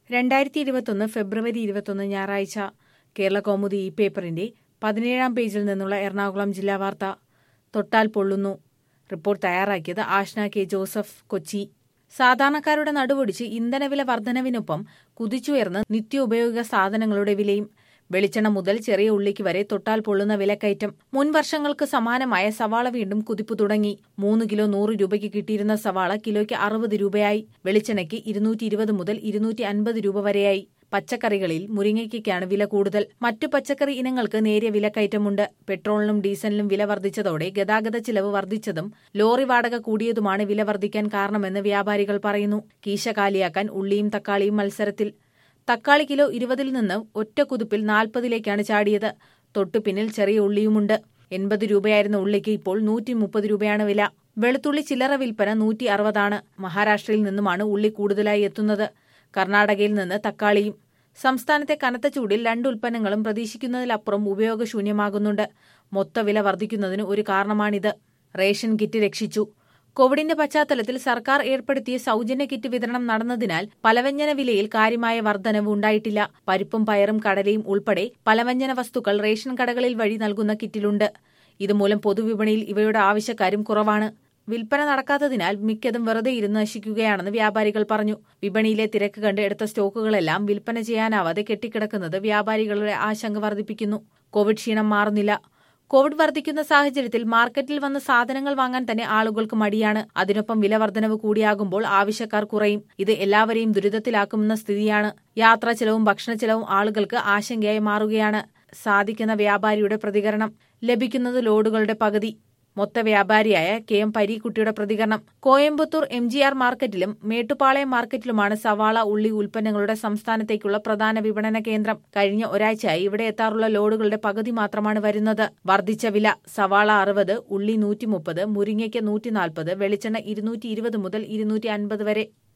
രണ്ടായിരത്തി ഇരുപത്തൊന്ന് ഫെബ്രുവരി ഇരുപത്തൊന്ന് ഞായറാഴ്ച കേരള കൗമുദി ഈ പേപ്പറിന്റെ പതിനേഴാം പേജിൽ നിന്നുള്ള എറണാകുളം ജില്ലാ വാർത്ത തൊട്ടാൽ പൊള്ളുന്നു റിപ്പോർട്ട് തയ്യാറാക്കിയത് ആഷ്ന കെ ജോസഫ് കൊച്ചി സാധാരണക്കാരുടെ നടുവൊടിച്ച് ഇന്ധനവില വർധനവിനൊപ്പം കുതിച്ചുയർന്ന് നിത്യോപയോഗ സാധനങ്ങളുടെ വിലയും വെളിച്ചെണ്ണ മുതൽ ചെറിയ ഉള്ളിക്ക് വരെ തൊട്ടാൽ പൊള്ളുന്ന വിലക്കയറ്റം മുൻ വർഷങ്ങൾക്ക് സമാനമായ സവാള വീണ്ടും കുതിപ്പ് തുടങ്ങി മൂന്ന് കിലോ നൂറ് രൂപയ്ക്ക് കിട്ടിയിരുന്ന സവാള കിലോയ്ക്ക് അറുപത് രൂപയായി വെളിച്ചെണ്ണയ്ക്ക് ഇരുന്നൂറ്റി ഇരുപത് മുതൽ ഇരുന്നൂറ്റി അൻപത് രൂപ വരെയായി പച്ചക്കറികളിൽ മുരിങ്ങയ്ക്കാണ് വില കൂടുതൽ മറ്റു പച്ചക്കറി ഇനങ്ങൾക്ക് നേരിയ വിലക്കയറ്റമുണ്ട് പെട്രോളിനും ഡീസലിനും വില വർദ്ധിച്ചതോടെ ഗതാഗത ചിലവ് വർദ്ധിച്ചതും ലോറി വാടക കൂടിയതുമാണ് വില വർദ്ധിക്കാൻ കാരണമെന്ന് വ്യാപാരികൾ പറയുന്നു കീശ കാലിയാക്കാൻ ഉള്ളിയും തക്കാളിയും മത്സരത്തിൽ തക്കാളി കിലോ ഇരുപതിൽ നിന്ന് ഒറ്റ കുതിപ്പിൽ നാൽപ്പതിലേക്കാണ് ചാടിയത് തൊട്ടുപിന്നിൽ ചെറിയ ഉള്ളിയുമുണ്ട് എൺപത് രൂപയായിരുന്ന ഉള്ളിക്ക് ഇപ്പോൾ നൂറ്റി മുപ്പത് രൂപയാണ് വില വെളുത്തുള്ളി ചില്ലറ വിൽപ്പന നൂറ്റി അറുപതാണ് മഹാരാഷ്ട്രയിൽ നിന്നുമാണ് ഉള്ളി കൂടുതലായി എത്തുന്നത് കർണാടകയിൽ നിന്ന് തക്കാളിയും സംസ്ഥാനത്തെ കനത്ത ചൂടിൽ രണ്ട് ഉൽപ്പന്നങ്ങളും പ്രതീക്ഷിക്കുന്നതിലപ്പുറം ഉപയോഗശൂന്യമാകുന്നുണ്ട് മൊത്തവില വർദ്ധിക്കുന്നതിന് ഒരു കാരണമാണിത് റേഷൻ കിറ്റ് രക്ഷിച്ചു കോവിഡിന്റെ പശ്ചാത്തലത്തിൽ സർക്കാർ ഏർപ്പെടുത്തിയ സൌജന്യ കിറ്റ് വിതരണം നടന്നതിനാൽ പലവ്യഞ്ജന വിലയിൽ കാര്യമായ വർധനവ് ഉണ്ടായിട്ടില്ല പരിപ്പും പയറും കടലയും ഉൾപ്പെടെ പലവ്യഞ്ജന വസ്തുക്കൾ റേഷൻ കടകളിൽ വഴി നൽകുന്ന കിറ്റിലുണ്ട് ഇതുമൂലം പൊതുവിപണിയിൽ ഇവയുടെ ആവശ്യക്കാരും കുറവാണ് വിൽപ്പന നടക്കാത്തതിനാൽ മിക്കതും വെറുതെ ഇരുന്ന് നശിക്കുകയാണെന്ന് വ്യാപാരികൾ പറഞ്ഞു വിപണിയിലെ തിരക്ക് കണ്ട് എടുത്ത സ്റ്റോക്കുകളെല്ലാം വിൽപ്പന ചെയ്യാനാവാതെ കെട്ടിക്കിടക്കുന്നത് വ്യാപാരികളുടെ ആശങ്ക വർദ്ധിപ്പിക്കുന്നു കോവിഡ് ക്ഷീണം മാറുന്നില്ല കോവിഡ് വർദ്ധിക്കുന്ന സാഹചര്യത്തിൽ മാർക്കറ്റിൽ വന്ന് സാധനങ്ങൾ വാങ്ങാൻ തന്നെ ആളുകൾക്ക് മടിയാണ് അതിനൊപ്പം വില വർധനവ് കൂടിയാകുമ്പോൾ ആവശ്യക്കാർ കുറയും ഇത് എല്ലാവരെയും ദുരിതത്തിലാക്കുമെന്ന സ്ഥിതിയാണ് യാത്രാ ചെലവും ഭക്ഷണ ചെലവും ആളുകൾക്ക് ആശങ്കയായി മാറുകയാണ് സാധിക്കുന്ന വ്യാപാരിയുടെ പ്രതികരണം ലഭിക്കുന്നത് ലോഡുകളുടെ പകുതി മൊത്ത വ്യാപാരിയായ കെ എം പരീക്കുട്ടിയുടെ പ്രതികരണം കോയമ്പത്തൂർ എം ജി ആർ മാർക്കറ്റിലും മേട്ടുപാളയം മാർക്കറ്റിലുമാണ് സവാള ഉള്ളി ഉൽപ്പന്നങ്ങളുടെ സംസ്ഥാനത്തേക്കുള്ള പ്രധാന വിപണന കേന്ദ്രം കഴിഞ്ഞ ഒരാഴ്ചയായി ഇവിടെ എത്താറുള്ള ലോഡുകളുടെ പകുതി മാത്രമാണ് വരുന്നത് വർദ്ധിച്ച വില സവാള അറുപത് ഉള്ളി നൂറ്റി മുപ്പത് മുരിങ്ങയ്ക്ക് നൂറ്റി നാൽപ്പത് വെളിച്ചെണ്ണ ഇരുന്നൂറ്റി ഇരുപത് മുതൽ ഇരുന്നൂറ്റി അൻപത് വരെ